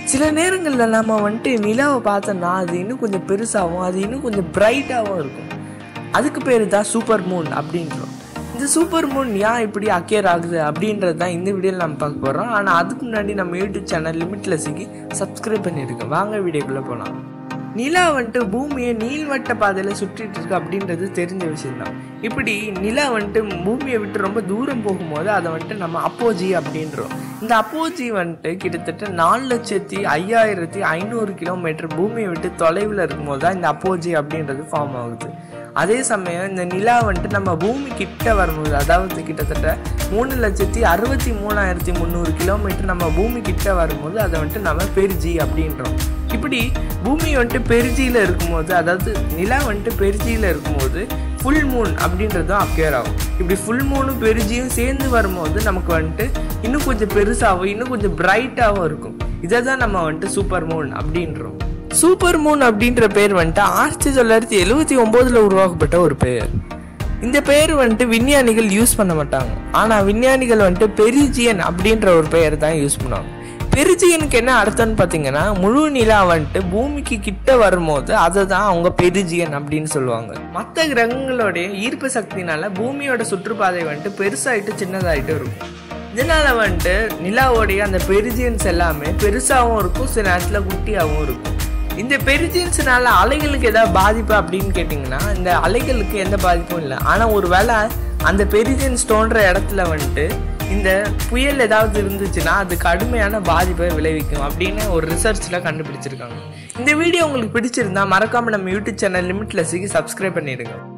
சில நேரங்களில் நம்ம வந்துட்டு நிலாவை பார்த்தோம்னா அது இன்னும் கொஞ்சம் பெருசாகவும் அது இன்னும் கொஞ்சம் பிரைட்டாகவும் இருக்கும் அதுக்கு பேர் தான் சூப்பர் மூன் அப்படின்றோம் இந்த சூப்பர் மூன் ஏன் இப்படி அக்கேர் ஆகுது அப்படின்றது தான் இந்த வீடியோவில் நம்ம பார்க்க போகிறோம் ஆனால் அதுக்கு முன்னாடி நம்ம யூடியூப் சேனல் லிமிட்லெஸ்ஸுக்கு சப்ஸ்கிரைப் பண்ணியிருக்கோம் வாங்க வீடியோக்குள்ளே போகலாம் நிலா வந்துட்டு பூமியை நீள்வட்ட பாதையில் சுற்றிட்டு இருக்கு அப்படின்றது தெரிஞ்ச விஷயம்தான் இப்படி நிலா வந்துட்டு பூமியை விட்டு ரொம்ப தூரம் போகும்போது அதை வந்துட்டு நம்ம அப்போஜி அப்படின்றோம் இந்த அப்போஜி வந்துட்டு கிட்டத்தட்ட நாலு லட்சத்தி ஐயாயிரத்தி ஐநூறு கிலோமீட்டர் பூமியை விட்டு தொலைவில் இருக்கும்போது தான் இந்த அப்போஜி அப்படின்றது ஃபார்ம் ஆகுது அதே சமயம் இந்த நிலா வந்துட்டு நம்ம பூமி கிட்ட வரும்போது அதாவது கிட்டத்தட்ட மூணு லட்சத்தி அறுபத்தி மூணாயிரத்தி முந்நூறு கிலோமீட்டர் நம்ம பூமி கிட்ட வரும்போது அதை வந்துட்டு நம்ம பெருஜி அப்படின்றோம் இப்படி பூமி வந்துட்டு பெருஜியில் இருக்கும்போது அதாவது நிலா வந்துட்டு பெருஜியில் இருக்கும்போது ஃபுல் மூன் அப்படின்றதும் அப்பியர் ஆகும் இப்படி ஃபுல் மூணும் பெருஜியும் சேர்ந்து வரும்போது நமக்கு வந்துட்டு இன்னும் கொஞ்சம் பெருசாகவும் இன்னும் கொஞ்சம் பிரைட்டாகவும் இருக்கும் இதை தான் நம்ம வந்துட்டு சூப்பர் மூன் அப்படின்றோம் சூப்பர் மூன் அப்படின்ற பேர் வந்துட்டு ஆயிரத்தி தொள்ளாயிரத்தி எழுவத்தி ஒம்போதில் உருவாக்கப்பட்ட ஒரு பெயர் இந்த பெயர் வந்துட்டு விஞ்ஞானிகள் யூஸ் பண்ண மாட்டாங்க ஆனால் விஞ்ஞானிகள் வந்துட்டு பெரிஜியன் அப்படின்ற ஒரு பெயர் தான் யூஸ் பண்ணுவாங்க பெரிஜியனுக்கு என்ன அர்த்தம்னு பார்த்தீங்கன்னா முழு நிலா வந்துட்டு பூமிக்கு கிட்ட வரும்போது அதை தான் அவங்க பெரிஜியன் அப்படின்னு சொல்லுவாங்க மற்ற கிரகங்களுடைய ஈர்ப்பு சக்தினால பூமியோட சுற்றுப்பாதை வந்துட்டு பெருசாயிட்டு சின்னதாயிட்டு இருக்கும் இதனால வந்துட்டு நிலாவோடைய அந்த பெரிஜியன்ஸ் எல்லாமே பெருசாகவும் இருக்கும் சில நேரத்தில் குட்டியாகவும் இருக்கும் இந்த பெரிஜியன்ஸ்னால அலைகளுக்கு ஏதாவது பாதிப்பு அப்படின்னு கேட்டிங்கன்னா இந்த அலைகளுக்கு எந்த பாதிப்பும் இல்லை ஆனால் ஒரு வேளை அந்த பெரிஜியன்ஸ் தோன்ற இடத்துல வந்துட்டு இந்த புயல் ஏதாவது இருந்துச்சுன்னா அது கடுமையான பாதிப்பை விளைவிக்கும் அப்படின்னு ஒரு ரிசர்ச்சில் கண்டுபிடிச்சிருக்காங்க இந்த வீடியோ உங்களுக்கு பிடிச்சிருந்தா மறக்காமல் நம்ம யூடியூப் சேனல் லிமிட்லெஸ்ஸுக்கு சப்ஸ்கிரைப் பண்ணிடுங்க